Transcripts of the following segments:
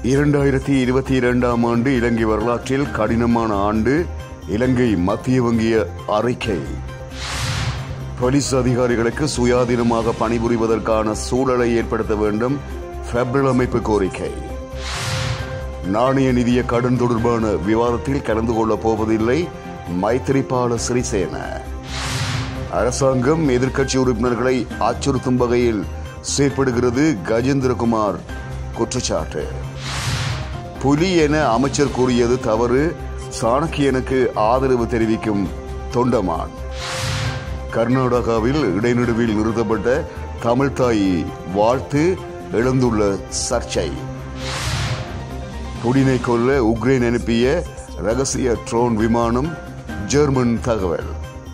இரண்டாயிரத்தி இருபத்தி இரண்டாம் ஆண்டு இலங்கை வரலாற்றில் கடினமான ஆண்டு இலங்கை மத்திய வங்கிய அறிக்கை போலீஸ் அதிகாரிகளுக்கு சுயாதீனமாக பணிபுரிவதற்கான சூழலை ஏற்படுத்த வேண்டும் பெப்ரல் அமைப்பு கோரிக்கை நாணய நிதிய கடன் தொடர்பான விவாதத்தில் கலந்து கொள்ளப் போவதில்லை மைத்திரிபால சிறிசேன அரசாங்கம் எதிர்க்கட்சி உறுப்பினர்களை அச்சுறுத்தும் வகையில் செயற்படுகிறது கஜேந்திரகுமார் குற்றச்சாட்டு புலி என அமைச்சர் கூறியது தவறு சாணக்கியனுக்கு ஆதரவு தெரிவிக்கும் தொண்டமான் கர்நாடகாவில் இடைநடுவில் நிறுத்தப்பட்ட தமிழ்தாய் வாழ்த்து எழுந்துள்ள சர்ச்சை புடினை கொல்ல உக்ரைன் அனுப்பிய ரகசிய ட்ரோன் விமானம் ஜெர்மன் தகவல்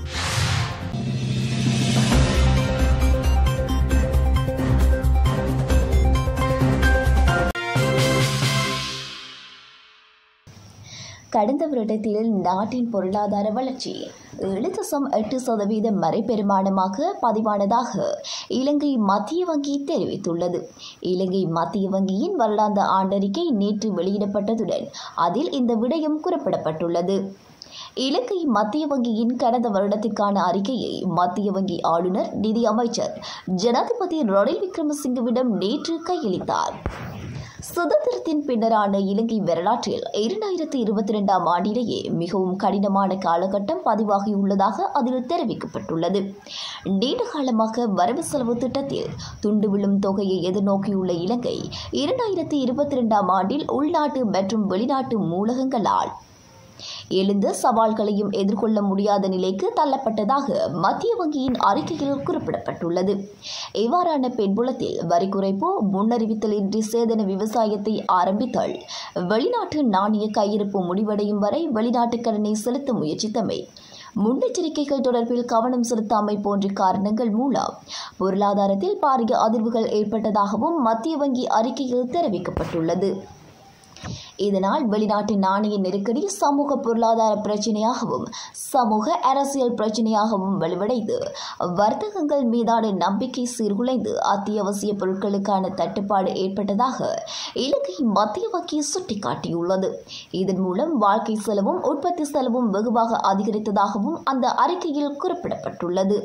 கடந்த வருடத்தில் நாட்டின் பொருளாதார வளர்ச்சி ஏழு தசம் எட்டு சதவீத மறைபெருமானமாக பதிவானதாக இலங்கை மத்திய வங்கி தெரிவித்துள்ளது இலங்கை மத்திய வங்கியின் வருடாந்த ஆண்டறிக்கை நேற்று வெளியிடப்பட்டதுடன் அதில் இந்த விடயம் குறிப்பிடப்பட்டுள்ளது இலங்கை மத்திய வங்கியின் கடந்த வருடத்திற்கான அறிக்கையை மத்திய வங்கி ஆளுநர் நிதி அமைச்சர் ஜனாதிபதி ரணில் விக்ரமசிங்கவிடம் நேற்று கையளித்தார் சுதந்திரத்தின் பின்னரான இலங்கை வரலாற்றில் இரண்டாயிரத்தி இருபத்தி இரண்டாம் ஆண்டிலேயே மிகவும் கடினமான காலகட்டம் பதிவாகியுள்ளதாக அதில் தெரிவிக்கப்பட்டுள்ளது நீண்ட காலமாக வரவு செலவு திட்டத்தில் துண்டு விழும் தொகையை எதிர்நோக்கியுள்ள இலங்கை இரண்டாயிரத்தி இருபத்தி இரண்டாம் ஆண்டில் உள்நாட்டு மற்றும் வெளிநாட்டு மூலகங்களால் எழுந்த சவால்களையும் எதிர்கொள்ள முடியாத நிலைக்கு தள்ளப்பட்டதாக மத்திய வங்கியின் அறிக்கையில் குறிப்பிடப்பட்டுள்ளது இவ்வாறான பின்புலத்தில் வரி குறைப்பு முன்னறிவித்தலின்றி சேதன விவசாயத்தை ஆரம்பித்தல் வெளிநாட்டு நாணய கையிருப்பு முடிவடையும் வரை வெளிநாட்டு கடனை செலுத்த முயற்சித்தமை முன்னெச்சரிக்கைகள் தொடர்பில் கவனம் செலுத்தாமை போன்ற காரணங்கள் மூலம் பொருளாதாரத்தில் பாரிய அதிர்வுகள் ஏற்பட்டதாகவும் மத்திய வங்கி அறிக்கையில் தெரிவிக்கப்பட்டுள்ளது இதனால் வெளிநாட்டு நாணய நெருக்கடி சமூக பொருளாதார பிரச்சனையாகவும் சமூக அரசியல் பிரச்சனையாகவும் வலுவடைந்து வர்த்தகங்கள் மீதான நம்பிக்கை சீர்குலைந்து அத்தியாவசிய பொருட்களுக்கான தட்டுப்பாடு ஏற்பட்டதாக இலங்கை மத்திய வங்கி சுட்டிக்காட்டியுள்ளது இதன் மூலம் வாழ்க்கை செலவும் உற்பத்தி செலவும் வெகுவாக அதிகரித்ததாகவும் அந்த அறிக்கையில் குறிப்பிடப்பட்டுள்ளது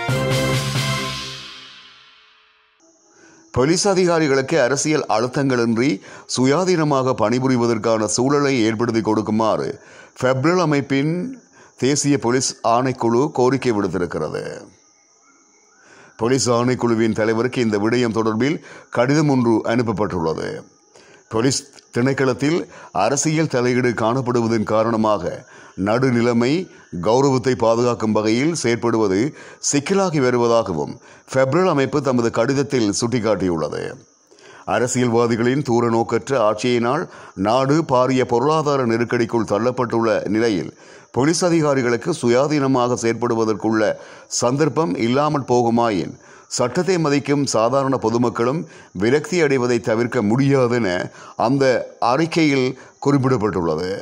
போலீஸ் அதிகாரிகளுக்கு அரசியல் அழுத்தங்களின்றி சுயாதீனமாக பணிபுரிவதற்கான சூழலை ஏற்படுத்தி கொடுக்குமாறு பெப்ரல் அமைப்பின் தேசிய போலீஸ் ஆணைக்குழு கோரிக்கை விடுத்திருக்கிறது போலீஸ் ஆணைக்குழுவின் தலைவருக்கு இந்த விடயம் தொடர்பில் கடிதம் ஒன்று அனுப்பப்பட்டுள்ளது போலீஸ் திணைக்களத்தில் அரசியல் தலையீடு காணப்படுவதன் காரணமாக நடுநிலைமை கௌரவத்தை பாதுகாக்கும் வகையில் செயற்படுவது சிக்கலாகி வருவதாகவும் பெப்ரல் அமைப்பு தமது கடிதத்தில் சுட்டிக்காட்டியுள்ளது அரசியல்வாதிகளின் தூர நோக்கற்ற ஆட்சியினால் நாடு பாரிய பொருளாதார நெருக்கடிக்குள் தள்ளப்பட்டுள்ள நிலையில் போலீஸ் அதிகாரிகளுக்கு சுயாதீனமாக செயற்படுவதற்குள்ள சந்தர்ப்பம் இல்லாமல் போகுமாயின் சட்டத்தை மதிக்கும் சாதாரண பொதுமக்களும் விரக்தி அடைவதை தவிர்க்க முடியாதென அந்த அறிக்கையில் குறிப்பிடப்பட்டுள்ளது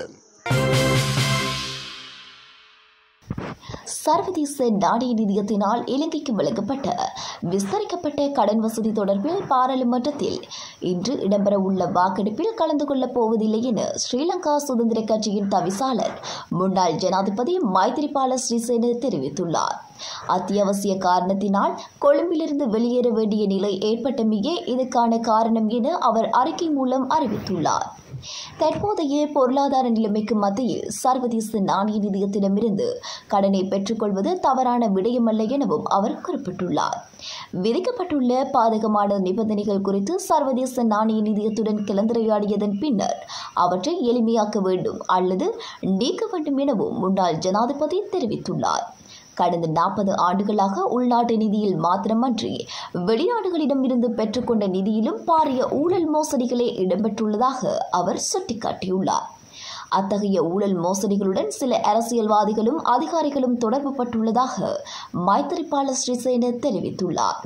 சர்வதேச நாணய நிதியத்தினால் இலங்கைக்கு வழங்கப்பட்ட விஸ்தரிக்கப்பட்ட கடன் வசதி தொடர்பில் பாராளுமன்றத்தில் இன்று இடம்பெறவுள்ள வாக்கெடுப்பில் கலந்து கொள்ளப் போவதில்லை என ஸ்ரீலங்கா சுதந்திர கட்சியின் தவிசாளர் முன்னாள் ஜனாதிபதி மைத்திரிபால ஸ்ரீசேன தெரிவித்துள்ளார் அத்தியாவசிய காரணத்தினால் கொழும்பிலிருந்து வெளியேற வேண்டிய நிலை ஏற்பட்டமையே இதுக்கான காரணம் என அவர் அறிக்கை மூலம் அறிவித்துள்ளார் தற்போதைய பொருளாதார நிலைமைக்கு மத்தியில் சர்வதேச நாணய நிதியத்திடமிருந்து கடனை பெற்றுக்கொள்வது தவறான விடயமல்ல எனவும் அவர் குறிப்பிட்டுள்ளார் விதிக்கப்பட்டுள்ள பாதகமான நிபந்தனைகள் குறித்து சர்வதேச நாணய நிதியத்துடன் கலந்துரையாடியதன் பின்னர் அவற்றை எளிமையாக்க வேண்டும் அல்லது நீக்க வேண்டும் எனவும் முன்னாள் ஜனாதிபதி தெரிவித்துள்ளார் கடந்த நாற்பது ஆண்டுகளாக உள்நாட்டு நிதியில் மாத்திரமன்றி வெளிநாடுகளிடம் இருந்து பெற்றுக்கொண்ட நிதியிலும் பாரிய ஊழல் மோசடிகளே இடம்பெற்றுள்ளதாக அவர் சுட்டிக்காட்டியுள்ளார் அத்தகைய ஊழல் மோசடிகளுடன் சில அரசியல்வாதிகளும் அதிகாரிகளும் தொடர்பு பட்டுள்ளதாக மைத்திரிபால ஸ்ரீசேன தெரிவித்துள்ளார்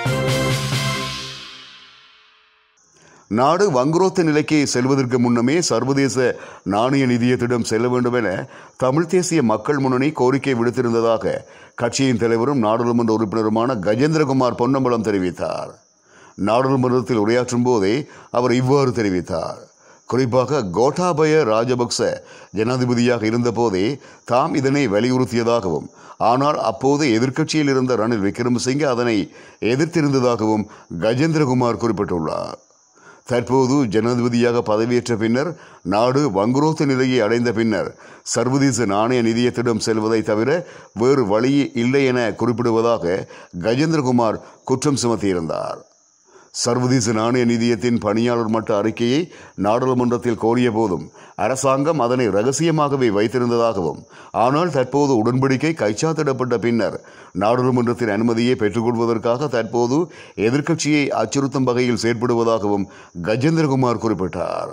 நாடு வங்குரோத்த நிலைக்கு செல்வதற்கு முன்னமே சர்வதேச நாணய நிதியத்திடம் செல்ல வேண்டும் என தமிழ் தேசிய மக்கள் முன்னணி கோரிக்கை விடுத்திருந்ததாக கட்சியின் தலைவரும் நாடாளுமன்ற உறுப்பினருமான கஜேந்திரகுமார் பொன்னம்பலம் தெரிவித்தார் நாடாளுமன்றத்தில் உரையாற்றும் போதே அவர் இவ்வாறு தெரிவித்தார் குறிப்பாக கோட்டாபய ராஜபக்ச ஜனாதிபதியாக இருந்தபோதே தாம் இதனை வலியுறுத்தியதாகவும் ஆனால் அப்போது எதிர்க்கட்சியில் இருந்த ரணில் விக்ரமசிங்கே அதனை எதிர்த்திருந்ததாகவும் கஜேந்திரகுமார் குறிப்பிட்டுள்ளார் தற்போது ஜனாதிபதியாக பதவியேற்ற பின்னர் நாடு வங்குரோத்து நிலையை அடைந்த பின்னர் சர்வதேச நாணய நிதியத்திடம் செல்வதை தவிர வேறு வழி இல்லை என குறிப்பிடுவதாக கஜேந்திரகுமார் குற்றம் சுமத்தியிருந்தார் சர்வதேச நாணய நிதியத்தின் பணியாளர் மட்ட அறிக்கையை நாடாளுமன்றத்தில் கோரிய போதும் அரசாங்கம் அதனை ரகசியமாகவே வைத்திருந்ததாகவும் ஆனால் தற்போது உடன்படிக்கை கைச்சாத்திடப்பட்ட பின்னர் நாடாளுமன்றத்தின் அனுமதியை பெற்றுக்கொள்வதற்காக தற்போது எதிர்க்கட்சியை அச்சுறுத்தும் வகையில் செயற்படுவதாகவும் கஜேந்திரகுமார் குறிப்பிட்டார்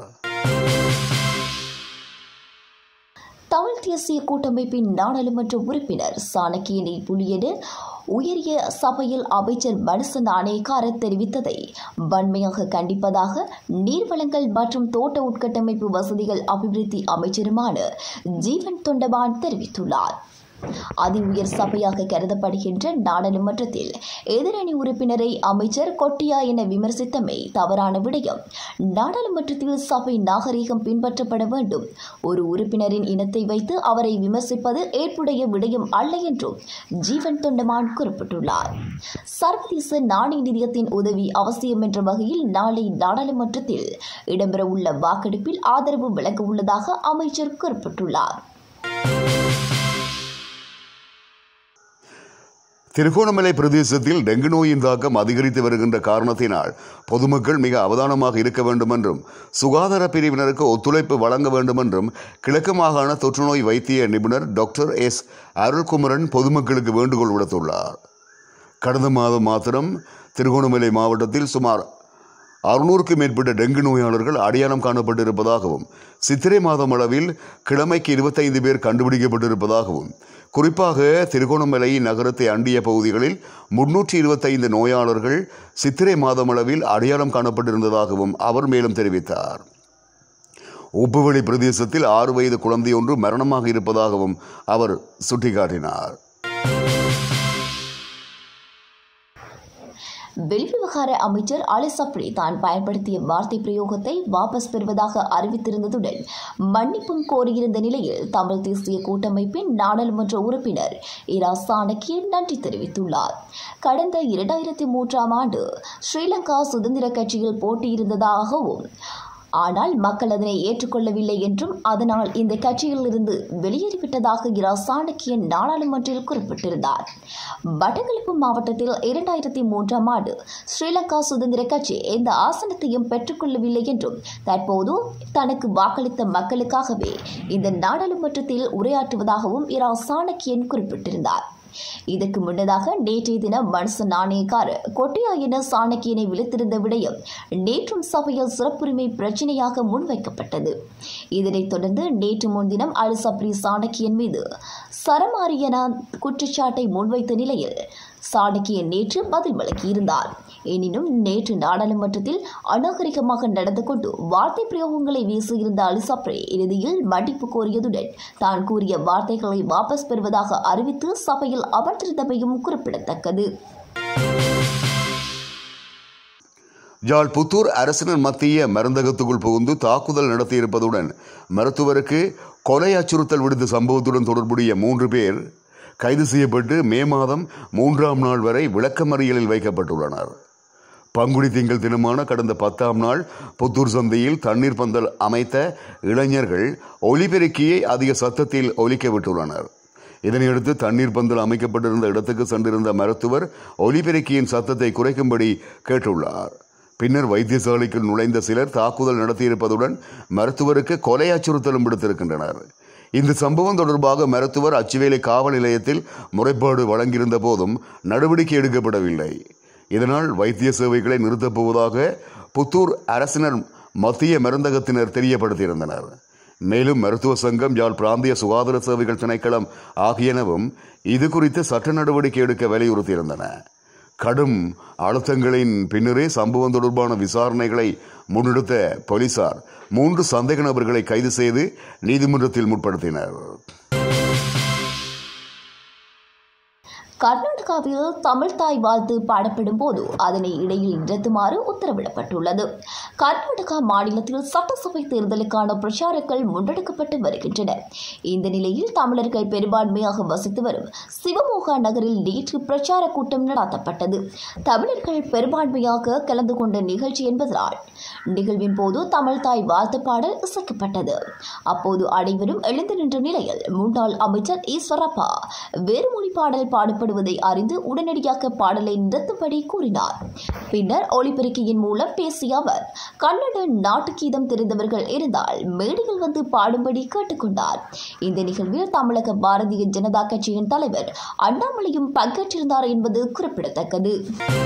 தமிழ் தேசிய கூட்டமைப்பின் நாடாளுமன்ற உறுப்பினர் சாணக்கியனை புலியடு உயரிய சபையில் அமைச்சர் மனுச நாணயக்கார தெரிவித்ததை வன்மையாக கண்டிப்பதாக நீர்வளங்கள் மற்றும் தோட்ட உட்கட்டமைப்பு வசதிகள் அபிவிருத்தி அமைச்சருமான ஜீவன் தொண்டமான் தெரிவித்துள்ளார் அதி உயர் சபையாக கருதப்படுகின்ற நாடாளுமன்றத்தில் எதிரணி உறுப்பினரை அமைச்சர் கொட்டியா என விமர்சித்தமை தவறான விடயம் நாடாளுமன்றத்தில் சபை நாகரிகம் பின்பற்றப்பட வேண்டும் ஒரு உறுப்பினரின் இனத்தை வைத்து அவரை விமர்சிப்பது ஏற்புடைய விடயம் அல்ல என்றும் ஜீவன் தொண்டமான் குறிப்பிட்டுள்ளார் சர்வதேச நாணய நிதியத்தின் உதவி அவசியம் என்ற வகையில் நாளை நாடாளுமன்றத்தில் இடம்பெறவுள்ள வாக்கெடுப்பில் ஆதரவு வழங்க உள்ளதாக அமைச்சர் குறிப்பிட்டுள்ளார் திருகோணமலை பிரதேசத்தில் டெங்கு நோயின் தாக்கம் அதிகரித்து வருகின்ற காரணத்தினால் பொதுமக்கள் மிக அவதானமாக இருக்க வேண்டும் என்றும் சுகாதார பிரிவினருக்கு ஒத்துழைப்பு வழங்க வேண்டும் என்றும் கிழக்கு மாகாண தொற்றுநோய் வைத்திய நிபுணர் டாக்டர் எஸ் அருள்குமரன் பொதுமக்களுக்கு வேண்டுகோள் விடுத்துள்ளார் கடந்த மாதம் மாத்திரம் திருகோணமலை மாவட்டத்தில் சுமார் அறுநூறுக்கும் மேற்பட்ட டெங்கு நோயாளர்கள் அடையாளம் காணப்பட்டிருப்பதாகவும் சித்திரை மாதம் அளவில் கிழமைக்கு இருபத்தைந்து பேர் கண்டுபிடிக்கப்பட்டிருப்பதாகவும் குறிப்பாக திருகோணமலை நகரத்தை அண்டிய பகுதிகளில் முன்னூற்றி இருபத்தைந்து நோயாளர்கள் சித்திரை மாதம் அளவில் அடையாளம் காணப்பட்டிருந்ததாகவும் அவர் மேலும் தெரிவித்தார் உப்புவெளி பிரதேசத்தில் ஆறு வயது குழந்தை ஒன்று மரணமாக இருப்பதாகவும் அவர் சுட்டிக்காட்டினார் வெளிவிவகார அமைச்சர் அலி சப்ரி தான் பயன்படுத்திய வார்த்தை பிரயோகத்தை வாபஸ் பெறுவதாக அறிவித்திருந்ததுடன் மன்னிப்பும் கோரியிருந்த நிலையில் தமிழ் தேசிய கூட்டமைப்பின் நாடாளுமன்ற உறுப்பினர் இரா சாணக்கிய நன்றி தெரிவித்துள்ளார் கடந்த இரண்டாயிரத்தி மூன்றாம் ஆண்டு ஸ்ரீலங்கா சுதந்திர கட்சியில் போட்டியிருந்ததாகவும் ஆனால் மக்கள் அதனை ஏற்றுக்கொள்ளவில்லை என்றும் அதனால் இந்த கட்சியில் இருந்து வெளியேறிவிட்டதாக இரா சாணக்கியன் நாடாளுமன்றில் குறிப்பிட்டிருந்தார் வடகிழப்பு மாவட்டத்தில் இரண்டாயிரத்தி மூன்றாம் ஆண்டு ஸ்ரீலங்கா சுதந்திர கட்சி எந்த ஆசனத்தையும் பெற்றுக்கொள்ளவில்லை என்றும் தற்போது தனக்கு வாக்களித்த மக்களுக்காகவே இந்த நாடாளுமன்றத்தில் உரையாற்றுவதாகவும் இரா சாணக்கியன் குறிப்பிட்டிருந்தார் இதற்கு முன்னதாக நேற்றைய தினம் மனுச நாணயக்கார கொட்டியா என சாணக்கியனை விழித்திருந்த விடயம் நேற்றும் சபையில் சிறப்புரிமை பிரச்சினையாக முன்வைக்கப்பட்டது இதனைத் தொடர்ந்து நேற்று முன்தினம் அல் சப்ரி சாணக்கியன் மீது சரமாரியன குற்றச்சாட்டை முன்வைத்த நிலையில் சாணக்கியன் நேற்று பதில் வழங்கியிருந்தார் எனினும் நேற்று நாடாளுமன்றத்தில் அநாகரிகமாக நடந்து கொண்டு வார்த்தை பிரயோகங்களை வீசியிருந்த அலிசப்ரே இறுதியில் மன்னிப்பு கோரியதுடன் தான் கூறிய வார்த்தைகளை வாபஸ் பெறுவதாக அறிவித்து சபையில் அமர்ந்திருந்தமையும் குறிப்பிடத்தக்கது யாழ் புத்தூர் அரசினர் மத்திய மருந்தகத்துக்குள் புகுந்து தாக்குதல் நடத்தியிருப்பதுடன் மருத்துவருக்கு கொலை அச்சுறுத்தல் விடுத்த சம்பவத்துடன் தொடர்புடைய மூன்று பேர் கைது செய்யப்பட்டு மே மாதம் மூன்றாம் நாள் வரை விளக்கமறியலில் வைக்கப்பட்டுள்ளனர் பங்குனி திங்கள் தினமான கடந்த பத்தாம் நாள் புத்தூர் சந்தையில் தண்ணீர் பந்தல் அமைத்த இளைஞர்கள் ஒலிபெருக்கியை அதிக சத்தத்தில் ஒலிக்க விட்டுள்ளனர் இதனையடுத்து தண்ணீர் பந்தல் அமைக்கப்பட்டிருந்த இடத்துக்கு சென்றிருந்த மருத்துவர் ஒலிபெருக்கியின் சத்தத்தை குறைக்கும்படி கேட்டுள்ளார் பின்னர் வைத்தியசாலைக்குள் நுழைந்த சிலர் தாக்குதல் நடத்தியிருப்பதுடன் மருத்துவருக்கு கொலை அச்சுறுத்தலும் விடுத்திருக்கின்றனர் இந்த சம்பவம் தொடர்பாக மருத்துவர் அச்சுவேலி காவல் நிலையத்தில் முறைப்பாடு வழங்கியிருந்த போதும் நடவடிக்கை எடுக்கப்படவில்லை இதனால் வைத்திய சேவைகளை நிறுத்தப் போவதாக புத்தூர் அரசினர் மத்திய மருந்தகத்தினர் தெரியப்படுத்தியிருந்தனர் மேலும் மருத்துவ சங்கம் யாழ் பிராந்திய சுகாதார சேவைகள் திணைக்களம் ஆகியனவும் இது குறித்து சட்ட நடவடிக்கை எடுக்க வலியுறுத்தியிருந்தன கடும் அழுத்தங்களின் பின்னரே சம்பவம் தொடர்பான விசாரணைகளை முன்னெடுத்த போலீசார் மூன்று சந்தேக நபர்களை கைது செய்து நீதிமன்றத்தில் முற்படுத்தினர் கர்நாடகாவில் தமிழ் தாய் வாழ்த்து பாடப்படும் போது அதனை இடையில் நிறுத்துமாறு உத்தரவிடப்பட்டுள்ளது கர்நாடகா மாநிலத்தில் சட்டசபை தேர்தலுக்கான பிரச்சாரங்கள் முன்னெடுக்கப்பட்டு வருகின்றன இந்த நிலையில் தமிழர்கள் பெரும்பான்மையாக வசித்து வரும் சிவமோகா நகரில் நேற்று பிரச்சார கூட்டம் நடத்தப்பட்டது தமிழர்கள் பெரும்பான்மையாக கலந்து கொண்ட நிகழ்ச்சி என்பதனால் நிகழ்வின் போது தமிழ் தாய் வாழ்த்து பாடல் இசைக்கப்பட்டது அப்போது அனைவரும் எழுந்து நின்ற நிலையில் முன்னாள் அமைச்சர் ஈஸ்வரப்பா வேறுமொழி பாடல் பாடப்படுவதை அறிந்து உடனடியாக பாடலை நிறுத்தும்படி கூறினார் பின்னர் ஒளிபெருக்கியின் மூலம் பேசிய அவர் கன்னட நாட்டுக்கீதம் தெரிந்தவர்கள் இருந்தால் மேடையில் வந்து பாடும்படி கேட்டுக்கொண்டார் இந்த நிகழ்வில் தமிழக பாரதிய ஜனதா கட்சியின் தலைவர் அண்ணாமலையும் பங்கேற்றிருந்தார் என்பது குறிப்பிடத்தக்கது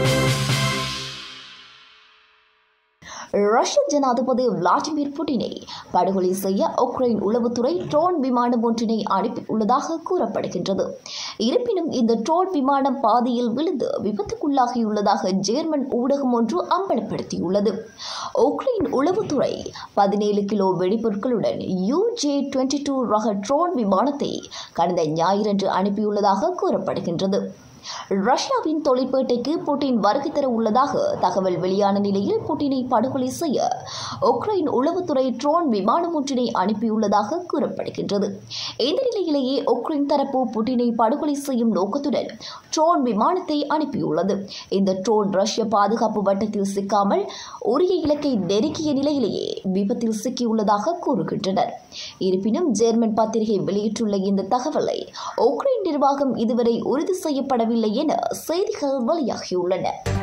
ரஷ்ய ஜனாதிபதி விளாடிமிர் புட்டினை படுகொலை செய்ய உக்ரைன் உளவுத்துறை ட்ரோன் விமானம் ஒன்றினை அனுப்பியுள்ளதாக கூறப்படுகின்றது இருப்பினும் இந்த ட்ரோன் விமானம் பாதியில் விழுந்து விபத்துக்குள்ளாகியுள்ளதாக ஜெர்மன் ஊடகம் ஒன்று அம்பலப்படுத்தியுள்ளது உக்ரைன் உளவுத்துறை பதினேழு கிலோ வெடிபொருட்களுடன் யூஜே டுவெண்ட்டி டூ ரக ட்ரோன் விமானத்தை கடந்த ஞாயிறன்று அனுப்பியுள்ளதாக கூறப்படுகின்றது ரஷ்யாவின் தொழிற்பேட்டைக்கு புட்டின் வருகை தர உள்ளதாக தகவல் வெளியான நிலையில் புட்டினை படுகொலை செய்ய உக்ரைன் உளவுத்துறை ட்ரோன் விமானம் ஒன்றினை அனுப்பியுள்ளதாக கூறப்படுகின்றது இந்த நிலையிலேயே உக்ரைன் தரப்பு புட்டினை படுகொலை செய்யும் நோக்கத்துடன் ட்ரோன் விமானத்தை அனுப்பியுள்ளது இந்த ட்ரோன் ரஷ்ய பாதுகாப்பு வட்டத்தில் சிக்காமல் உரிய இலக்கை நெருக்கிய நிலையிலேயே விபத்தில் சிக்கியுள்ளதாக கூறுகின்றனர் இருப்பினும் ஜெர்மன் பத்திரிகை வெளியிட்டுள்ள இந்த தகவலை உக்ரைன் நிர்வாகம் இதுவரை உறுதி செய்யப்படவில்லை என செய்திகள் வெளியாகியுள்ளன